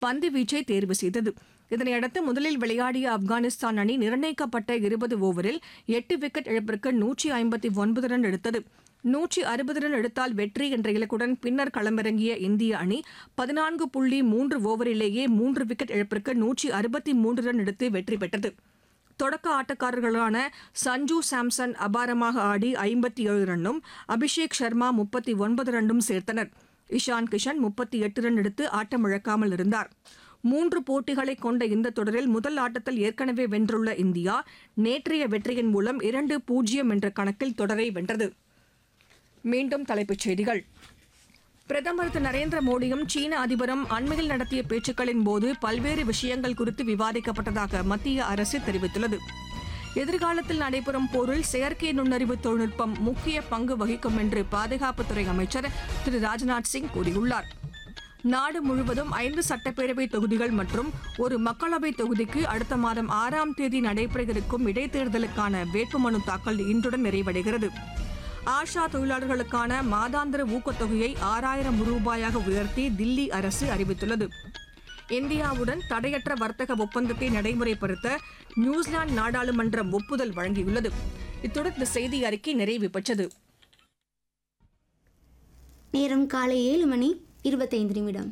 பந்து வீச்சை தேர்வு செய்தது இதனையடுத்து முதலில் விளையாடிய ஆப்கானிஸ்தான் அணி நிர்ணயிக்கப்பட்ட இருபது ஓவரில் எட்டு விக்கெட் இழப்பிற்கு நூற்றி ஐம்பத்தி ஒன்பது ரன் எடுத்தது நூற்றி அறுபது ரன் எடுத்தால் வெற்றி என்ற இலக்குடன் பின்னர் களமிறங்கிய இந்திய அணி பதினான்கு புள்ளி மூன்று ஓவரிலேயே மூன்று விக்கெட் இழப்பிற்கு நூற்றி அறுபத்தி மூன்று ரன் எடுத்து வெற்றி பெற்றது தொடக்க ஆட்டக்காரர்களான சஞ்சு சாம்சன் அபாரமாக ஆடி ஐம்பத்தி ஏழு ரன்னும் அபிஷேக் சர்மா முப்பத்தி ஒன்பது ரன்னும் சேர்த்தனர் இஷான் கிஷன் முப்பத்தி எட்டு ரன் எடுத்து ஆட்டமிழக்காமல் இருந்தார் மூன்று போட்டிகளை கொண்ட இந்த தொடரில் முதல் ஆட்டத்தில் ஏற்கனவே வென்றுள்ள இந்தியா நேற்றைய வெற்றியின் மூலம் இரண்டு பூஜ்ஜியம் என்ற கணக்கில் தொடரை வென்றது மீண்டும் தலைப்புச் செய்திகள் பிரதமர் திரு நரேந்திர மோடியும் சீன அதிபரும் அண்மையில் நடத்திய பேச்சுக்களின் போது பல்வேறு விஷயங்கள் குறித்து விவாதிக்கப்பட்டதாக மத்திய அரசு தெரிவித்துள்ளது எதிர்காலத்தில் நடைபெறும் போரில் செயற்கை நுண்ணறிவு தொழில்நுட்பம் முக்கிய பங்கு வகிக்கும் என்று பாதுகாப்புத்துறை அமைச்சர் திரு ராஜ்நாத் சிங் கூறியுள்ளார் நாடு முழுவதும் ஐந்து சட்டப்பேரவை தொகுதிகள் மற்றும் ஒரு மக்களவை தொகுதிக்கு அடுத்த மாதம் ஆறாம் தேதி நடைபெற இருக்கும் இடைத்தேர்தலுக்கான வேட்புமனு தாக்கல் இன்றுடன் நிறைவடைகிறது ஆஷா தொழிலாளர்களுக்கான மாதாந்திர ஊக்கத்தொகையை ஆறாயிரம் ரூபாயாக உயர்த்தி தில்லி அரசு அறிவித்துள்ளது இந்தியாவுடன் தடையற்ற வர்த்தக ஒப்பந்தத்தை நடைமுறைப்படுத்த நியூசிலாந்து நாடாளுமன்றம் ஒப்புதல் வழங்கியுள்ளது இத்துடன் இந்த செய்தி அறிக்கை நிறைவு பெற்றது நேரம் காலை ஏழு மணி இருபத்தைந்து நிமிடம்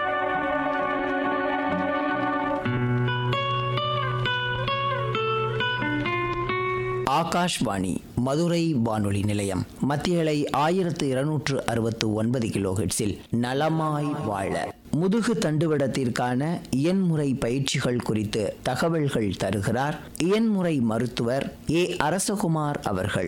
ஆகாஷ்வாணி மதுரை வானொலி நிலையம் மத்தியலை ஆயிரத்து இருநூற்று அறுபத்து ஒன்பது கிலோஹெட்ஸில் நலமாய் வாழ முதுகு தண்டுவடத்திற்கான இயன்முறை பயிற்சிகள் குறித்து தகவல்கள் தருகிறார் இயன்முறை மருத்துவர் ஏ அரசகுமார் அவர்கள்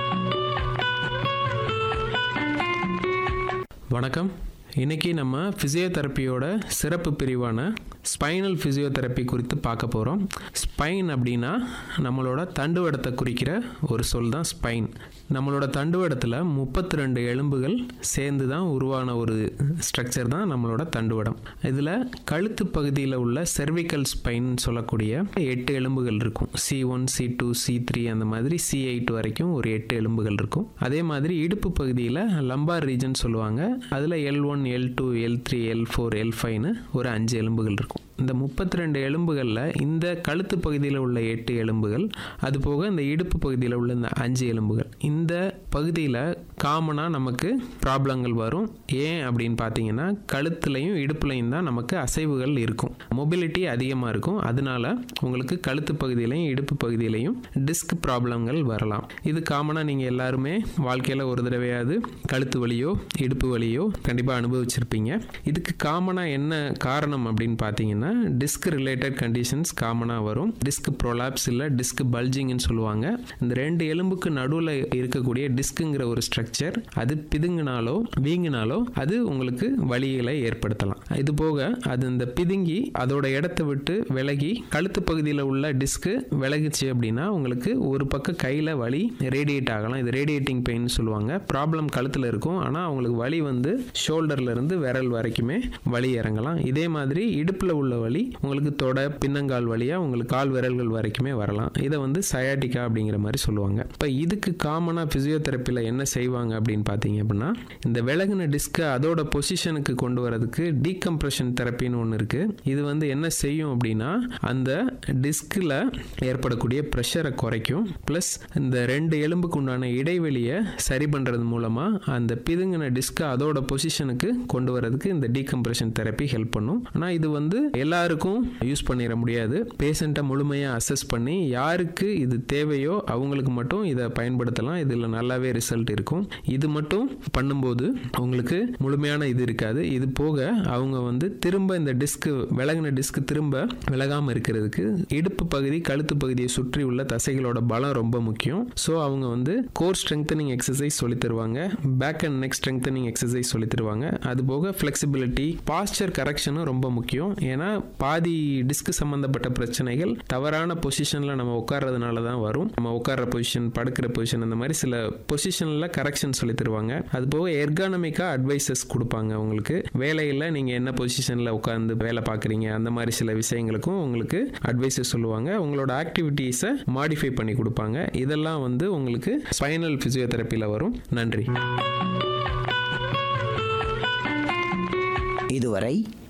வணக்கம் இன்னைக்கு நம்ம ஃபிசியோதெரப்பியோட சிறப்பு பிரிவான ஸ்பைனல் ஃபிசியோதெரப்பி குறித்து பார்க்க போகிறோம் ஸ்பைன் அப்படின்னா நம்மளோட தண்டுவடத்தை குறிக்கிற ஒரு சொல் தான் ஸ்பைன் நம்மளோட தண்டுவடத்தில் முப்பத்தி ரெண்டு எலும்புகள் சேர்ந்து தான் உருவான ஒரு ஸ்ட்ரக்சர் தான் நம்மளோட தண்டுவடம் இதில் கழுத்து பகுதியில் உள்ள செர்விக்கல் ஸ்பைன் சொல்லக்கூடிய எட்டு எலும்புகள் இருக்கும் C one C two C three அந்த மாதிரி சி எயிட் வரைக்கும் ஒரு எட்டு எலும்புகள் இருக்கும் அதே மாதிரி இடுப்பு பகுதியில் லம்பார் ரீஜன் சொல்லுவாங்க அதில் L one L two L three L four L ஃபைவ்னு ஒரு அஞ்சு எலும்புகள் இருக்கும் இந்த முப்பத்தி ரெண்டு எலும்புகளில் இந்த கழுத்து பகுதியில் உள்ள எட்டு எலும்புகள் அது போக இந்த இடுப்பு பகுதியில் உள்ள இந்த அஞ்சு எலும்புகள் இந்த பகுதியில் காமனாக நமக்கு ப்ராப்ளங்கள் வரும் ஏன் அப்படின்னு பார்த்தீங்கன்னா கழுத்துலையும் இடுப்புலையும் தான் நமக்கு அசைவுகள் இருக்கும் மொபிலிட்டி அதிகமாக இருக்கும் அதனால உங்களுக்கு கழுத்து பகுதியிலையும் இடுப்பு பகுதியிலையும் டிஸ்க் ப்ராப்ளங்கள் வரலாம் இது காமனாக நீங்கள் எல்லாருமே வாழ்க்கையில் ஒரு தடவையாவது கழுத்து வலியோ இடுப்பு வலியோ கண்டிப்பாக அனுபவிச்சிருப்பீங்க இதுக்கு காமனாக என்ன காரணம் அப்படின்னு பார்த்தீங்கன்னா டிஸ்க் ரிலேட்டட் கண்டிஷன்ஸ் காமனாக வரும் டிஸ்க் ப்ரொலாப்ஸ் இல்லை டிஸ்க் பல்ஜிங்னு சொல்லுவாங்க இந்த ரெண்டு எலும்புக்கு நடுவில் இருக்கக்கூடிய டிஸ்க்குங்கிற ஒரு ஸ்ட்ரக்சர் அது பிதுங்கினாலோ வீங்கினாலோ அது உங்களுக்கு வலிகளை ஏற்படுத்தலாம் இது போக அது இந்த பிதுங்கி அதோட இடத்த விட்டு விலகி கழுத்து பகுதியில் உள்ள டிஸ்க்கு விலகுச்சு அப்படின்னா உங்களுக்கு ஒரு பக்கம் கையில் வலி ரேடியேட் ஆகலாம் இது ரேடியேட்டிங் பெயின் சொல்லுவாங்க ப்ராப்ளம் கழுத்தில் இருக்கும் ஆனால் அவங்களுக்கு வலி வந்து ஷோல்டர்ல இருந்து விரல் வரைக்குமே வலி இறங்கலாம் இதே மாதிரி இடுப்பில் உள்ள வலி உங்களுக்கு தொட பின்னங்கால் வழியாக உங்களுக்கு கால் விரல்கள் வரைக்குமே வரலாம் இதை வந்து சயாட்டிக்கா அப்படிங்கிற மாதிரி சொல்லுவாங்க இப்போ இதுக்கு காமனாக ஃபிசியோதெரப்பியில் என்ன செய்வாங்க அப்படின்னு பார்த்தீங்க அப்படின்னா இந்த விலகின டிஸ்கை அதோட பொசிஷனுக்கு கொண்டு வரதுக்கு டீகம்ப்ரெஷன் தெரப்பின்னு ஒன்று இருக்குது இது வந்து என்ன செய்யும் அப்படின்னா அந்த டிஸ்கில் ஏற்படக்கூடிய ப்ரெஷரை குறைக்கும் ப்ளஸ் இந்த ரெண்டு எலும்புக்கு உண்டான இடைவெளியை சரி பண்ணுறது மூலமாக அந்த பிதுங்கின டிஸ்கை அதோட பொசிஷனுக்கு கொண்டு வரதுக்கு இந்த டீகம்ப்ரெஷன் தெரப்பி ஹெல்ப் பண்ணும் ஆனால் இது வந்து எல்லாருக்கும் யூஸ் பண்ணிட முடியாது பேஷண்ட்டை முழுமையாக அசஸ் பண்ணி யாருக்கு இது தேவையோ அவங்களுக்கு மட்டும் இதை பயன்படுத்தலாம் இதில் நல்லாவே ரிசல்ட் இருக்கும் இது மட்டும் பண்ணும்போது உங்களுக்கு முழுமையான இது இருக்காது இது போக அவங்க வந்து திரும்ப இந்த டிஸ்க் விலகின டிஸ்க் திரும்ப விலகாமல் இருக்கிறதுக்கு இடுப்பு பகுதி கழுத்து பகுதியை சுற்றி உள்ள தசைகளோட பலம் ரொம்ப முக்கியம் ஸோ அவங்க வந்து கோர் ஸ்ட்ரெங்தனிங் எக்ஸசைஸ் சொல்லி தருவாங்க back and neck strengthening exercise சொல்லி தருவாங்க அது போக ஃப்ளெக்சிபிலிட்டி பாஸ்டர் கரெக்ஷனும் ரொம்ப முக்கியம் ஏன்னா பாதி டிஸ்க் சம்மந்தப்பட்ட பிரச்சனைகள் தவறான பொசிஷனில் நம்ம உட்கார்றதுனால தான் வரும் நம்ம உட்கார்ற பொசிஷன் படுக்கிற பொசிஷன் அந்த மாதிரி சில பொசிஷனில் கரெக்ஷன் சொல்லி தருவாங்க அது போக எர்கானமிக்காக அட்வைசஸ் கொடுப்பாங்க உங்களுக்கு வேலையில் நீங்கள் என்ன பொசிஷனில் உட்காந்து வேலை பார்க்குறீங்க அந்த மாதிரி சில விஷயங்களுக்கும் உங்களுக்கு அட்வைசஸ் சொல்லுவாங்க உங்களோட ஆக்டிவிட்டீஸை மாடிஃபை பண்ணி கொடுப்பாங்க இதெல்லாம் வந்து உங்களுக்கு ஸ்பைனல் ஃபிசியோதெரப்பியில் வரும் நன்றி இதுவரை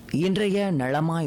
இன்றைய நலமாய்